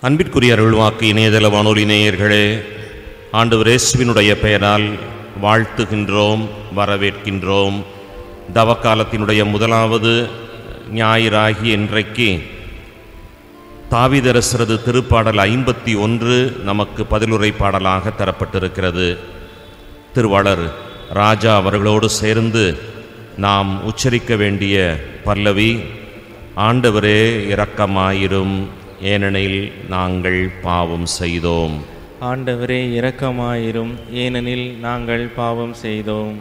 அன்பிற்குரிய அருள்வாக்கு இணையதள வானொலி நேயர்களே ஆண்டவர் இயேசுவினுடைய பெயரால் வாழ்த்துகின்றோம் வரவேற்கின்றோம் தவக்காலத்தினுடைய முதலாவது ஞாயிறாகி இன்றைக்கு தாவிதரசரது திருப்பாடல் ஐம்பத்தி ஒன்று நமக்கு பதிலுரை பாடலாக தரப்பட்டிருக்கிறது திருவாளர் ராஜா அவர்களோடு சேர்ந்து நாம் உச்சரிக்க வேண்டிய பல்லவி ஆண்டவரே இரக்கமாயிரும் ஏனெனில் நாங்கள் பாவம் செய்தோம் ஆண்டவரே இரக்கமாயிரும் ஏனெனில் நாங்கள் பாவம் செய்தோம்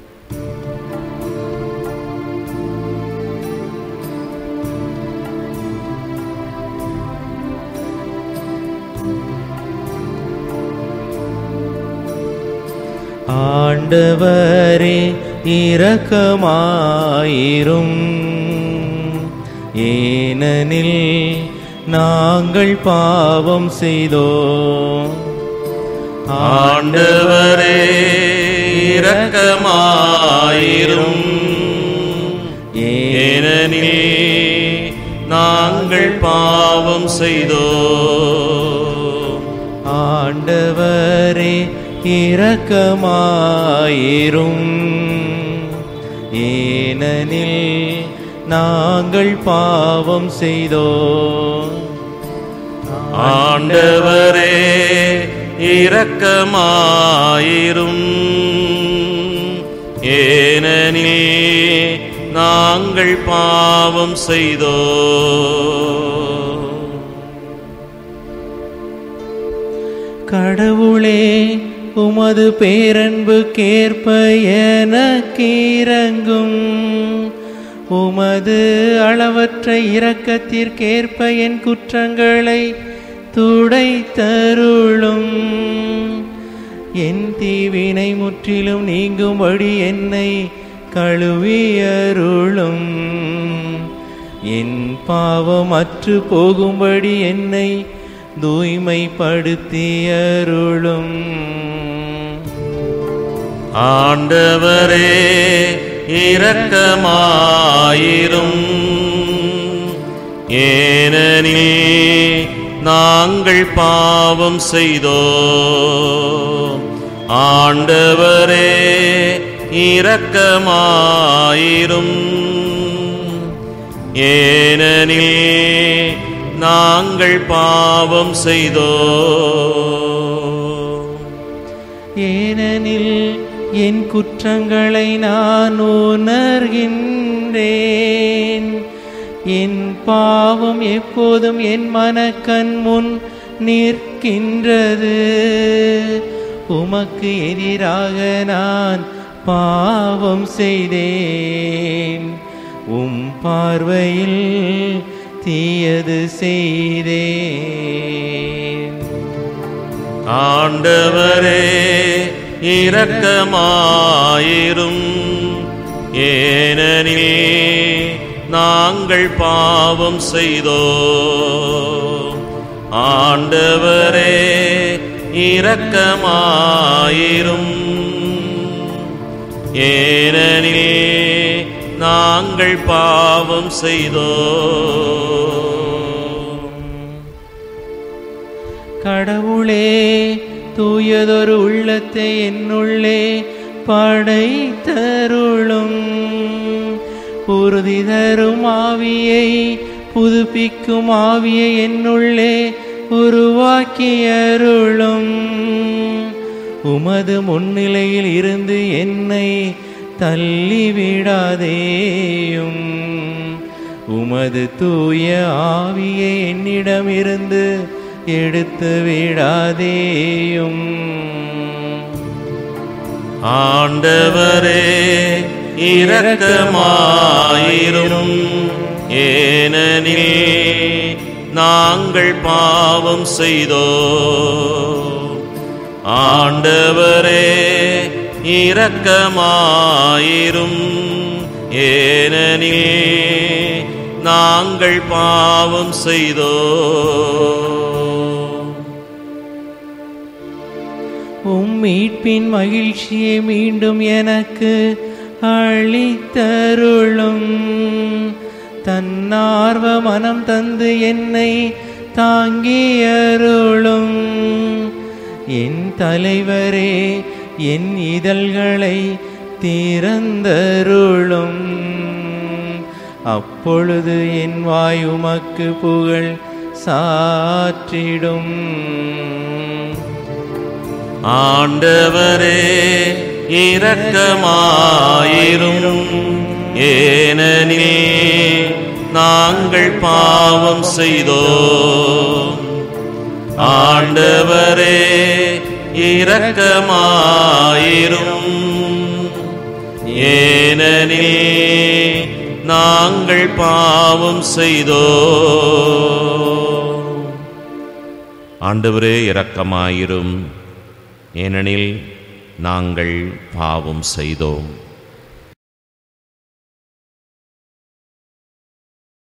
ஆண்டவரே இரக்கமாயிரும் ஏனெனில் நாங்கள் பாவம் செய்தோம் ஆண்டவரே இரக்கமாயிரும் ஏனெனில் நாங்கள் பாவம் செய்தோம் ஆண்டவரே இரக்கமாயிரும் ஏனெனில் நாங்கள் பாவம் செய்தோம் ஆண்டவரே இரக்கமாயிரும் ஏனெனில் நாங்கள் பாவம் செய்தோம் கடவுளே உமது பேரன்பு கேற்ப எனக்கிறங்கும் உமது அளவற்ற இரக்கத்திற்கேற்ப என் குற்றங்களை துடைத்தருளும் என் தீவினை முற்றிலும் நீங்கும்படி என்னை கழுவியருளும் என் பாவம் அற்று போகும்படி என்னை தூய்மைப்படுத்தியருளும் ஆண்டவரே இரக்கமாயிரும் ஏனெனில் நாங்கள் பாவம் செய்தோம் ஆண்டவரே இரக்கமாயிரும் ஏனெனில் நாங்கள் பாவம் செய்தோம் ஏனெனில் என் குற்றங்களை நான் உணர்கின்றேன் என் பாவம் எப்போதும் என் மனக்கண் முன் நிற்கின்றது உமக்கு எதிராக நான் பாவம் செய்தேன் உம் பார்வையில் தீயது செய்தேன் ஆண்டவரே இரக்கமாயிரும் ஏனெனில் நாங்கள் பாவம் செய்தோம் ஆண்டவரே இரக்கமாயிரும் ஏனெனில் நாங்கள் பாவம் செய்தோம் கடவுளே தூயதொரு உள்ளத்தை என்னுள்ளே படைத்தருளும் உறுதி தரும் ஆவியை புதுப்பிக்கும் ஆவியை என்னுள்ளே உருவாக்கியருளும் உமது முன்னிலையில் இருந்து என்னை தள்ளிவிடாதேயும் உமது தூய ஆவியை என்னிடமிருந்து எடுத்து விடாதேயும் ஆண்டவரே இரக்கமாயிரும் ஏனெனில் நாங்கள் பாவம் செய்தோம் ஆண்டவரே இரக்கமாயிரும் ஏனெனில் நாங்கள் பாவம் செய்தோம் உம் மீட்பின் மகிழ்ச்சியை மீண்டும் எனக்கு அளித்தருளும் தன்னார்வ மனம் தந்து என்னை தாங்கியருளும் என் தலைவரே என் இதழ்களை திறந்தருளும் அப்பொழுது என் வாய் உமக்கு புகழ் சாற்றிடும் ஆண்டவரே இரக்கமாயிரும் ஏனெனில் நாங்கள் பாவம் செய்தோம் ஆண்டவரே இரக்கமாயிரும் ஏனெனில் நாங்கள் பாவம் செய்தோம் ஆண்டவரே இரக்கமாயிரும் ஏனெனில் நாங்கள் பாவம் செய்தோம்